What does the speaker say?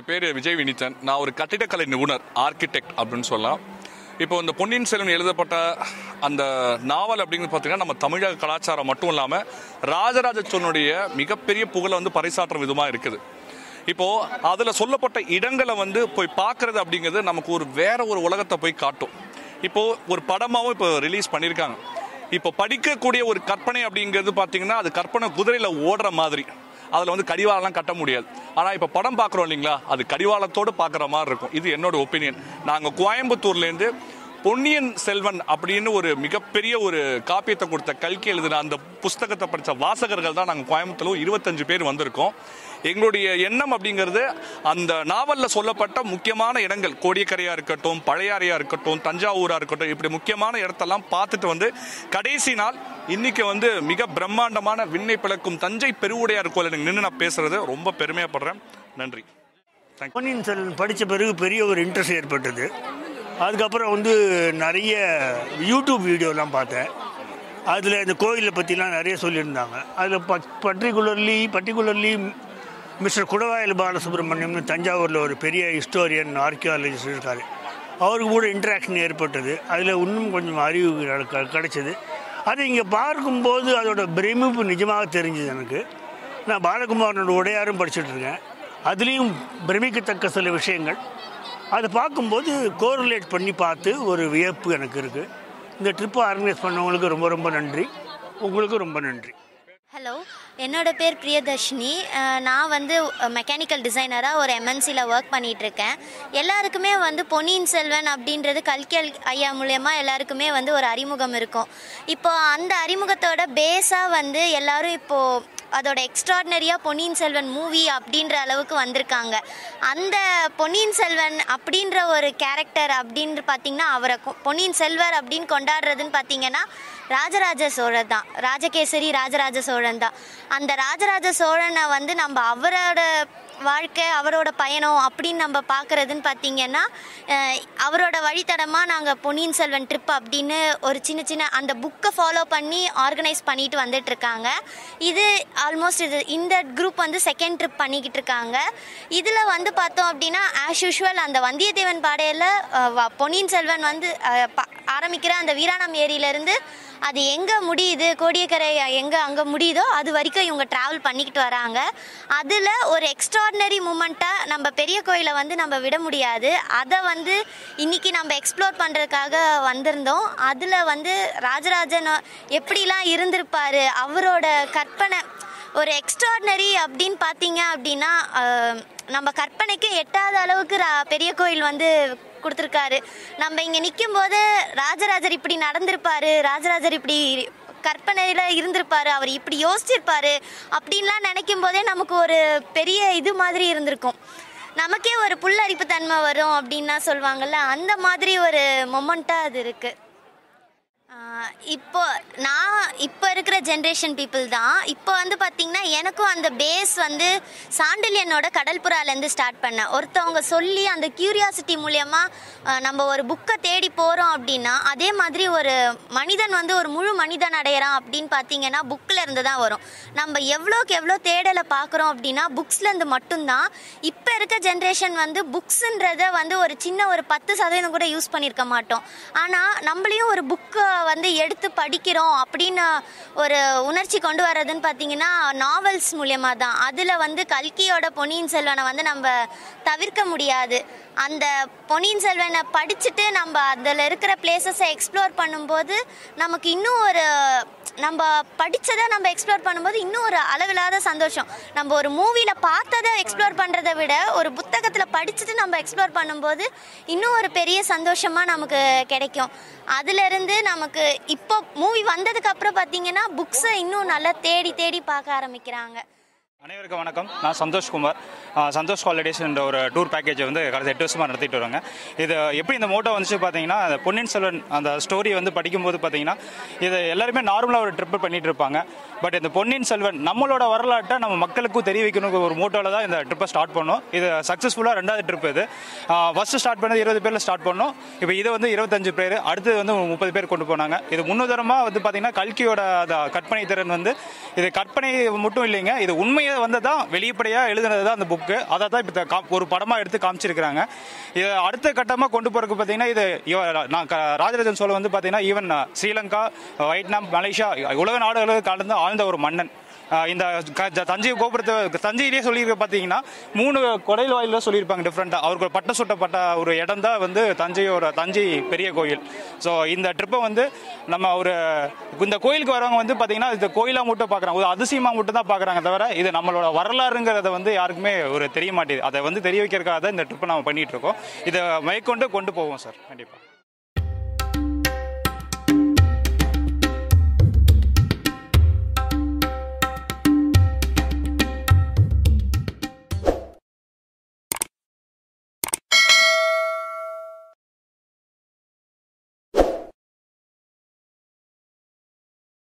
பேர் விஜய் வினிதன் நான் ஒரு கட்டிடக்கலை நிபுணர் ஆர்கிடெக்ட் அப்படின்னு சொல்லலாம் இப்போ இந்த பொன்னியின் செல்வன் எழுதப்பட்ட அந்த நாவல் அப்படிங்கிறது பார்த்தீங்கன்னா நம்ம தமிழக கலாச்சாரம் மட்டும் இல்லாமல் ராஜராஜ சோழனுடைய மிகப்பெரிய புகழை வந்து பறைசாற்றுற விதமாக இருக்குது இப்போ அதில் சொல்லப்பட்ட இடங்களை வந்து போய் பார்க்கறது அப்படிங்கிறது நமக்கு ஒரு வேற ஒரு உலகத்தை போய் காட்டும் இப்போ ஒரு படமாவும் இப்போ ரிலீஸ் பண்ணியிருக்காங்க இப்போ படிக்கக்கூடிய ஒரு கற்பனை அப்படிங்கிறது பார்த்தீங்கன்னா அது கற்பனை குதிரையில் ஓடுற மாதிரி அதில் வந்து கடிவாளம்லாம் கட்ட முடியாது ஆனால் இப்போ படம் பார்க்குறோம் இல்லைங்களா அது கடிவாளத்தோடு பார்க்குற மாதிரி இருக்கும் இது என்னோட ஒப்பீனியன் நாங்கள் கோயம்புத்தூர்லேருந்து பொன்னியின் செல்வன் அப்படின்னு ஒரு மிகப்பெரிய ஒரு காப்பியத்தை கொடுத்த கல்கி எழுதின அந்த புஸ்தகத்தை படித்த வாசகர்கள் தான் நாங்கள் கோயம்புத்தூர் இருபத்தஞ்சு பேர் வந்திருக்கோம் எங்களுடைய எண்ணம் அப்படிங்கிறது அந்த நாவலில் சொல்லப்பட்ட முக்கியமான இடங்கள் கோடியக்கரையாக இருக்கட்டும் பழையாறையாக இருக்கட்டும் தஞ்சாவூராக இருக்கட்டும் இப்படி முக்கியமான இடத்தெல்லாம் பார்த்துட்டு வந்து கடைசி நாள் இன்னைக்கு வந்து மிக பிரம்மாண்டமான விண்ணை பிளக்கும் தஞ்சை பெருவுடையார் கோயில் நின்று நான் பேசுறது ரொம்ப பெருமையாப்படுறேன் நன்றி தேங்க்யூ பொன்னியின் செல்வன் படித்த பிறகு பெரிய ஒரு இன்ட்ரெஸ்ட் ஏற்பட்டது அதுக்கப்புறம் வந்து நிறைய யூடியூப் வீடியோலாம் பார்த்தேன் அதில் இந்த கோயிலை பற்றிலாம் நிறைய சொல்லியிருந்தாங்க அதில் ப பர்டிகுலர்லி பர்டிகுலர்லி மிஸ்டர் குடவாயல் பாலசுப்ரமணியம்னு தஞ்சாவூரில் ஒரு பெரிய ஹிஸ்டோரியன் ஆர்கியாலஜிஸ்ட் இருக்கார் அவருக்கு கூட இன்ட்ராக்ஷன் ஏற்பட்டது அதில் இன்னும் கொஞ்சம் அறிவு க- கிடைச்சது அது இங்கே பார்க்கும்போது அதோட பிரமிப்பு நிஜமாக தெரிஞ்சுது எனக்கு நான் பாலகுமாரனோட உடையாரும் படிச்சுட்டு இருக்கேன் அதுலேயும் பிரமிக்கத்தக்க சில விஷயங்கள் அதை பார்க்கும்போது கோரிலேட் பண்ணி பார்த்து ஒரு வியப்பு எனக்கு இருக்குது இந்த ட்ரிப்பை ஆர்கனைஸ் பண்ணவங்களுக்கு ரொம்ப ரொம்ப நன்றி உங்களுக்கு ரொம்ப நன்றி ஹலோ என்னோட பேர் பிரியதர்ஷினி அஹ் நான் வந்து மெக்கானிக்கல் டிசைனராக ஒரு எம்என்சியில் ஒர்க் பண்ணிட்டு இருக்கேன் எல்லாருக்குமே வந்து பொன்னியின் செல்வன் அப்படின்றது கல்கி அல்- ஐயா மூலயமா எல்லாருக்குமே வந்து ஒரு அறிமுகம் இருக்கும் இப்போ அந்த அறிமுகத்தோட பேஸாக வந்து எல்லாரும் இப்போது அதோட எக்ஸ்ட்ராடினரியாக பொன்னியின் செல்வன் மூவி அப்படின்ற அளவுக்கு வந்திருக்காங்க அந்த பொன்னியின் செல்வன் அப்படின்ற ஒரு கேரக்டர் அப்படின்னு பார்த்தீங்கன்னா அவரை கொ- பொன்னியின் செல்வர் அப்படின்னு கொண்டாடுறதுன்னு பார்த்தீங்கன்னா ராஜராஜ சோழர் தான் ராஜகேசரி ராஜராஜ சோழன் தான் அந்த ராஜராஜ சோழனை வந்து நம்ம அவரோட வாழ்க்கை அவரோட பயணம் அப்படின்னு நம்ம பார்க்குறதுன்னு பார்த்தீங்கன்னா அஹ், அவரோட வழித்தடமாக நாங்கள் பொன்னியின் செல்வன் ட்ரிப் அப்படின்னு ஒரு சின்ன சின்ன அந்த புக்கை ஃபாலோ பண்ணி ஆர்கனைஸ் பண்ணிட்டு வந்துட்டு இருக்காங்க இது ஆல்மோஸ்ட் இது இந்த குரூப் வந்து செகண்ட் ட்ரிப் பண்ணிக்கிட்டு இருக்காங்க இதில் வந்து பார்த்தோம் அப்படின்னா ஆஸ் யூஷுவல் அந்த வந்தியத்தேவன் பாடையில் பொன்னியின் செல்வன் வந்து அஹ், ப- ஆரம்பிக்கிற அந்த வீராணம் ஏரியிலேருந்து அது எங்கே முடியுது கோடியக்கரை எங்கே அங்கே முடியுதோ அது வரைக்கும் இவங்க ட்ராவல் பண்ணிக்கிட்டு வராங்க அதில் ஒரு எக்ஸ்ட்ராடினரி மூமெண்ட்டாக நம்ம பெரிய கோயிலை வந்து நம்ம விட முடியாது அதை வந்து இன்னைக்கு நம்ம எக்ஸ்ப்ளோர் பண்ணுறதுக்காக வந்திருந்தோம் அதில் வந்து ராஜராஜன் எப்படிலாம் இருந்திருப்பாரு அவரோட கற்பனை ஒரு எக்ஸ்ட்ராடினரி அப்படின்னு பார்த்தீங்க அப்படின்னா அஹ், நம்ம கற்பனைக்கு எட்டாத அளவுக்கு ரா- பெரிய கோயில் வந்து கொடுத்துருக்காரு நம்ம இங்கே நிற்கும் போது ராஜராஜர் இப்படி நடந்திருப்பாரு ராஜராஜர் இப்படி கற்பனையில் இருந்திருப்பாரு அவர் இப்படி யோசிச்சிருப்பாரு அப்படின்லாம் நினைக்கும் போதே நமக்கு ஒரு பெரிய இது மாதிரி இருந்திருக்கும் நமக்கே ஒரு புல்லரிப்பு தன்மை வரும் அப்படின்லாம் சொல்லுவாங்கல்ல அந்த மாதிரி ஒரு மொமெண்ட்டாக அது இருக்குது ஆஹ் இப்போ நான் இப்போ இருக்கிற ஜென்ரேஷன் பீப்புள் தான் இப்போ வந்து பார்த்தீங்கன்னா எனக்கும் அந்த பேஸ் வந்து சாண்டில்யனோட கடல்புறாலேருந்து ஸ்டார்ட் பண்ணேன் ஒருத்தவங்க சொல்லி அந்த கியூரியாசிட்டி மூலயமா நம்ம ஒரு புக்கை தேடி போகிறோம் அப்படின்னா அதே மாதிரி ஒரு மனிதன் வந்து ஒரு முழு மனிதன் அடையிறான் அப்படின்னு பார்த்தீங்கன்னா புக்கில் இருந்து தான் வரும் நம்ம எவ்வளோக்கு எவ்வளோ தேடலை பார்க்குறோம் அப்படின்னா புக்ஸ்லேருந்து மட்டும்தான் இப்போ இருக்க ஜென்ரேஷன் வந்து புக்ஸுன்றத வந்து ஒரு சின்ன ஒரு பத்து சதவீதம் கூட யூஸ் பண்ணியிருக்க மாட்டோம் ஆனால் நம்மளையும் ஒரு புக்கை வந்து எடுத்து படிக்கிறோம் அப்படின்னு ஒரு உணர்ச்சி கொண்டு வர்றதுன்னு பார்த்தீங்கன்னா நாவல்ஸ் மூலியமாக தான் அதில் வந்து கல்கியோட பொன்னியின் செல்வனை வந்து நம்ம தவிர்க்க முடியாது அந்த பொன்னியின் செல்வனை படிச்சுட்டு நம்ம அதில் இருக்கிற பிளேசஸை எக்ஸ்ப்ளோர் பண்ணும்போது நமக்கு இன்னும் ஒரு நம்ம படித்ததை நம்ம எக்ஸ்ப்ளோர் பண்ணும்போது இன்னும் ஒரு அளவில்லாத சந்தோஷம் நம்ம ஒரு மூவியில் பார்த்ததை எக்ஸ்ப்ளோர் பண்ணுறதை விட ஒரு புத்தகத்தில் படிச்சுட்டு நம்ம எக்ஸ்ப்ளோர் பண்ணும்போது இன்னும் ஒரு பெரிய சந்தோஷமாக நமக்கு கிடைக்கும் அதிலிருந்து நமக்கு இப்போ மூவி வந்ததுக்கு அப்புறம் பார்த்தீங்கன்னா புக்ஸை இன்னும் நல்லா தேடி தேடி பார்க்க ஆரம்பிக்கிறாங்க அனைவருக்கும் வணக்கம் நான் சந்தோஷ்குமார் ஆ, சந்தோஷ் ஹாலிடேஸ்ன்ற ஒரு டூர் பேக்கேஜை வந்து கடந்த எட்டு வருஷமாக நடத்திட்டு வராங்க இது எப்படி இந்த மோட்டோ வந்துச்சு பார்த்தீங்கன்னா அந்த பொன்னியின் செல்வன் அந்த ஸ்டோரி வந்து படிக்கும்போது பார்த்தீங்கன்னா இது எல்லாருமே நார்மலாக ஒரு ட்ரிப்பு பண்ணிட்டு இருப்பாங்க பட் இந்த பொன்னியின் செல்வன் நம்மளோட வரலாற்றை நம்ம மக்களுக்கும் தெரிய வைக்கணும் ஒரு மோட்டோவில் தான் இந்த ட்ரிப்பை ஸ்டார்ட் பண்ணோம் இது சக்ஸஸ்ஃபுல்லாக ரெண்டாவது ட்ரிப் இது ஃபஸ்ட்டு ஸ்டார்ட் பண்ணது இருபது பேரில் ஸ்டார்ட் பண்ணோம் இப்போ இது வந்து இருபத்தஞ்சு பேர் அடுத்தது வந்து ஒரு முப்பது பேர் கொண்டு போனாங்க இது முன்னுதாரணமாக வந்து பார்த்தீங்கன்னா கல்கியோட அந்த கற்பனை திறன் வந்து இது கற்பனை மட்டும் இல்லைங்க இது உண்மையை உண்மையை வந்து தான் வெளிப்படையாக எழுதுனது தான் அந்த புக்கு அதை தான் இப்போ ஒரு படமாக எடுத்து காமிச்சிருக்கிறாங்க இது அடுத்த கட்டமாக கொண்டு போகிறதுக்கு பார்த்தீங்கன்னா இது இவ- நான் க- ராஜராஜன் சோழன் வந்து பார்த்தீங்கன்னா ஈவன் ஸ்ரீலங்கா வியட்நாம் மலேசியா உலக நாடுகளுக்கு கலந்து ஆழ்ந்த ஒரு மன்னன் ஆஹ் இந்த க- ஜ- தஞ்சை கோபுரத்தை தஞ்சையிலேயே சொல்லியிருக்க பார்த்தீங்கன்னா மூணு கொடையில் வாயில சொல்லியிருப்பாங்க டிஃப்ரெண்ட்டாக அவருக்கு ஒரு பட்டம் சுட்டப்பட்ட ஒரு இடம் தான் வந்து தஞ்சையோட தஞ்சை பெரிய கோயில் ஸோ இந்த ட்ரிப்பை வந்து நம்ம ஒரு இந்த கோயிலுக்கு வரவங்க வந்து பார்த்தீங்கன்னா இந்த கோயிலாக மட்டும் பார்க்குறாங்க ஒரு அதிசயமாக மட்டும் தான் பார்க்குறாங்க தவிர இது நம்மளோட வரலாறுங்கிறத வந்து யாருக்குமே ஒரு தெரிய மாட்டேது அதை வந்து தெரிய வைக்கிறதுக்காக தான் இந்த ட்ரிப்பை நம்ம பண்ணிட்டு இருக்கோம் இதை மேற்கொண்டு கொண்டு போவோம் சார் கண்டிப்பாக